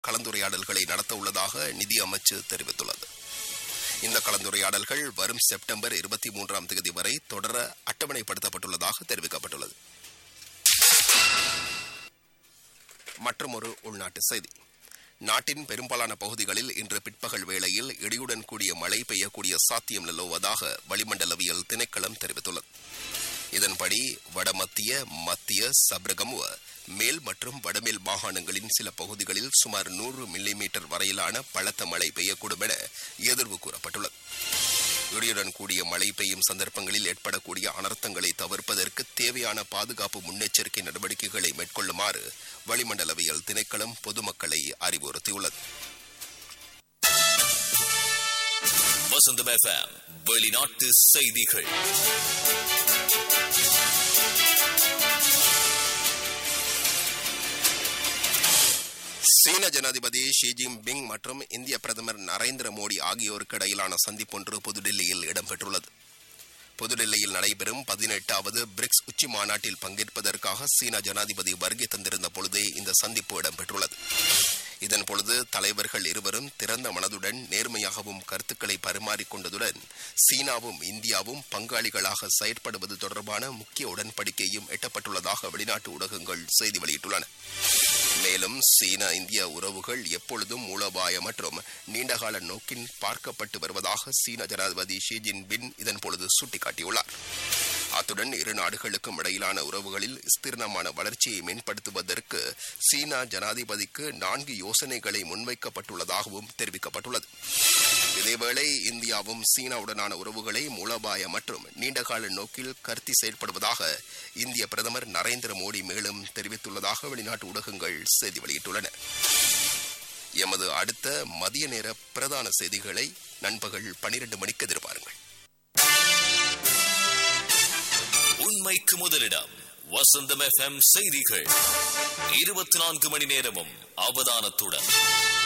கலந்துரையாடல்களை நடத்த உள்ளதாக நிதி அமைச்சு தெரிவித்துள்ளது இந்த கலந்துரையாடல்கள் வரும் செப்டம்பர் இருபத்தி மூன்றாம் தேதி வரை தொடர அட்டவணைப்படுத்தப்பட்டுள்ளதாக தெரிவிக்கப்பட்டுள்ளது மற்றொரு உள்நாட்டு செய்தி நாட்டின் பெரும்பாலான பகுதிகளில் இன்று பிற்பகல் வேளையில் இடியுடன் கூடிய மழை பெய்யக்கூடிய சாத்தியம் நிலவுவதாக வளிமண்டலவியல் திணைக்களம் தெரிவித்துள்ளது இதன்படி வடமத்திய மத்திய சப்ரகமுவ மேல் மற்றும் வடமேல் மாகாணங்களின் சில பகுதிகளில் சுமார் நூறு மில்லிமீட்டர் வரையிலான பலத்த மழை பெய்யக்கூடும் என எதிர்வு கூறப்பட்டுள்ளது இடியுடன் கூடிய மழை பெய்யும் சந்தர்ப்பங்களில் ஏற்படக்கூடிய அனர்த்தங்களை தவிர்ப்பதற்கு தேவையான பாதுகாப்பு முன்னெச்சரிக்கை நடவடிக்கைகளை மேற்கொள்ளுமாறு வளிமண்டலவியல் திணைக்களம் பொதுமக்களை அறிவுறுத்தியுள்ளது வசந்தம் எஃப்எம் வெளிநாட்டு செய்திகள் சீன ஜனாதிபதி ஷி ஜின்பிங் மற்றும் இந்திய பிரதமர் நரேந்திர மோடி ஆகியோருக்கு இடையிலான சந்திப்பொன்று புதுடில்லியில் இடம்பெற்றுள்ளது புதுடில்லியில் நடைபெறும் பதினெட்டாவது பிரிக்ஸ் உச்சி மாநாட்டில் பங்கேற்பதற்காக சீன ஜனாதிபதி வருகை தந்திருந்த பொழுதே இந்த சந்திப்பு இடம்பெற்றுள்ளது இதன் பொழுது தலைவர்கள் இருவரும் திறந்த மனதுடன் நேர்மையாகவும் கருத்துக்களை பரிமாறிக்கொண்டதுடன் சீனாவும் இந்தியாவும் பங்காளிகளாக செயற்படுவது தொடர்பான முக்கிய உடன்படிக்கையும் எட்டப்பட்டுள்ளதாக வெளிநாட்டு ஊடகங்கள் செய்தி வெளியிட்டுள்ளன மேலும் சீன இந்திய உறவுகள் எப்பொழுதும் மூலோபாய மற்றும் நீண்டகால நோக்கின் பார்க்கப்பட்டு வருவதாக சீன ஜனாதிபதி ஷி ஜின்பின் இதன் பொழுது சுட்டிக்காட்டியுள்ளார் அத்துடன் இரு நாடுகளுக்கும் இடையிலான உறவுகளில் விஸ்தீர்ணமான வளர்ச்சியை மேம்படுத்துவதற்கு சீனா ஜனாதிபதிக்கு நான்கு யோசனைகளை முன்வைக்கப்பட்டுள்ளதாகவும் தெரிவிக்கப்பட்டுள்ளது இதேவேளை இந்தியாவும் சீனாவுடனான உறவுகளை மூலோபாய மற்றும் நீண்டகால நோக்கில் கருத்தி செயல்படுவதாக இந்திய பிரதமர் நரேந்திர மோடி மேலும் தெரிவித்துள்ளதாக வெளிநாட்டு ஊடகங்கள் செய்தி வெளியிட்டுள்ளன எமது அடுத்த மதிய நேர பிரதான செய்திகளை நண்பகல் பனிரெண்டு மணிக்கு எதிர்பாருங்கள் உண்மைக்கு முதலிடம் வசந்தம் எஃப்எம் செய்திகள் இருபத்தி நான்கு மணி நேரமும் அவதானத்துடன்